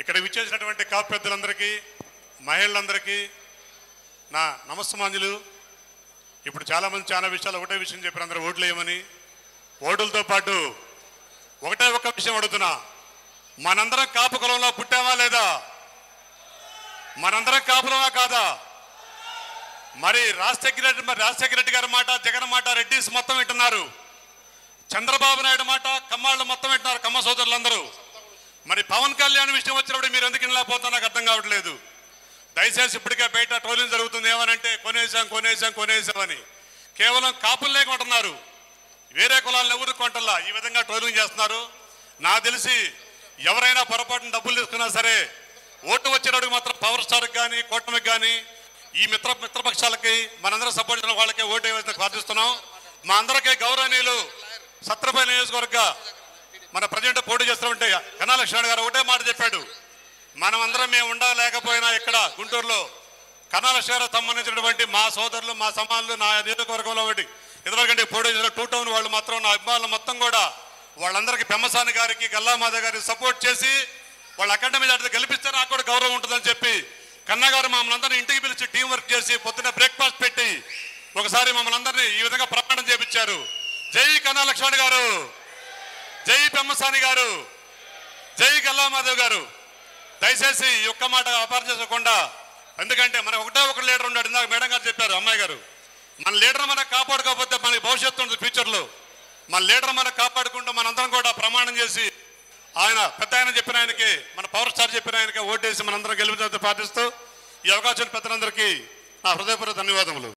ఇక్కడ విచ్చేసినటువంటి కాపు పెద్దలందరికీ మహిళలందరికీ నా నమస్తమాంజులు ఇప్పుడు చాలామంది చాలా విషయాలు ఒకటే విషయం చెప్పారు అందరూ ఓట్లు వేయమని ఓటులతో పాటు ఒకటే ఒక్క విషయం అడుగుతున్నా మనందరం కాపు కులంలో పుట్టామా లేదా మనందరం కాపులమా కాదా మరి రాజశేఖర రెడ్డి మరి రాజశేఖర రెడ్డి గారి మాట జగన్ మాట రెడ్డిస్ మొత్తం వింటున్నారు చంద్రబాబు నాయుడు మాట కమ్మాళ్ళు మొత్తం వింటున్నారు కమ్మ సోదరులందరూ మరి పవన్ కళ్యాణ్ విషయం వచ్చినప్పుడు మీరు ఎందుకు ఇలా పోతా నాకు అర్థం కావట్లేదు దయచేసి ఇప్పటికే బయట ట్రోలింగ్ జరుగుతుంది ఏమనంటే కొనేసాం కొనేసాం కొనేసాం అని కేవలం కాపులు లేకుంటున్నారు వేరే కులాలను ఎవరు కొంటల్లా ఈ విధంగా ట్రోలింగ్ చేస్తున్నారు నాకు తెలిసి ఎవరైనా పొరపాటున డబ్బులు తీసుకున్నా సరే ఓటు వచ్చినప్పుడు మాత్రం పవర్ స్టార్కి కానీ కూటమికి కానీ ఈ మిత్ర మిత్రపక్షాలకి మనందరం సపోర్ట్ చేసిన వాళ్ళకే ఓటు వేయాలని ప్రార్థిస్తున్నాం మా అందరికీ గౌరవనీయులు సత్రపల్లి నియోజకవర్గ మన ప్రజెంట్ పోటీ చేస్తుంటే కన్నా లక్ష్మణ్ గారు ఒకటే మాట చెప్పాడు మనం అందరం మేము ఉండలేకపోయినా ఇక్కడ గుంటూరులో కన్నా లక్ష్మణ్ గారికి సంబంధించినటువంటి మా సోదరులు మా సమానులు నా నియోజకవర్గంలో ఒకటి ఇదివరకంటే పోటీ చేసిన టూ టౌన్ వాళ్ళు మాత్రం నా అభిమానులు మొత్తం కూడా వాళ్ళందరికీ పెమ్మసాని గారికి గల్లామాద గారికి సపోర్ట్ చేసి వాళ్ళ అకాడమీ దాటి గెలిపిస్తే నాకు కూడా గౌరవం ఉంటుందని చెప్పి కన్నా గారు మమ్మల్ని అందరినీ ఇంటికి పిలిచి టీం వర్క్ చేసి పొద్దున్న బ్రేక్ఫాస్ట్ పెట్టి ఒకసారి మమ్మల్ని అందరినీ ఈ విధంగా ప్రమాణం చేపించారు జై కన్నా లక్ష్మణ్ గారు జై పెమ్మసాని గారు జై గల్లామాధవ్ గారు దయచేసి ఈ ఒక్క మాట అపారం చేసుకోకుండా ఎందుకంటే మన ఒకటే ఒక లీడర్ ఉన్నాడు ఇందాక మేడం గారు చెప్పారు అమ్మాయి గారు మన లీడర్ మనకు కాపాడుకోకపోతే మనకి భవిష్యత్తు ఉంటుంది ఫ్యూచర్లో మన లీడర్ మనకు కాపాడుకుంటూ మనందరం కూడా ప్రమాణం చేసి ఆయన పెద్ద ఆయన చెప్పిన ఆయనకి మన పవర్ స్టార్ చెప్పిన ఆయనకి ఓటేసి మనందరం గెలిపించాలని ప్రార్థిస్తూ ఈ అవకాశం పెద్దలందరికీ నా హృదయపూర్వక ధన్యవాదములు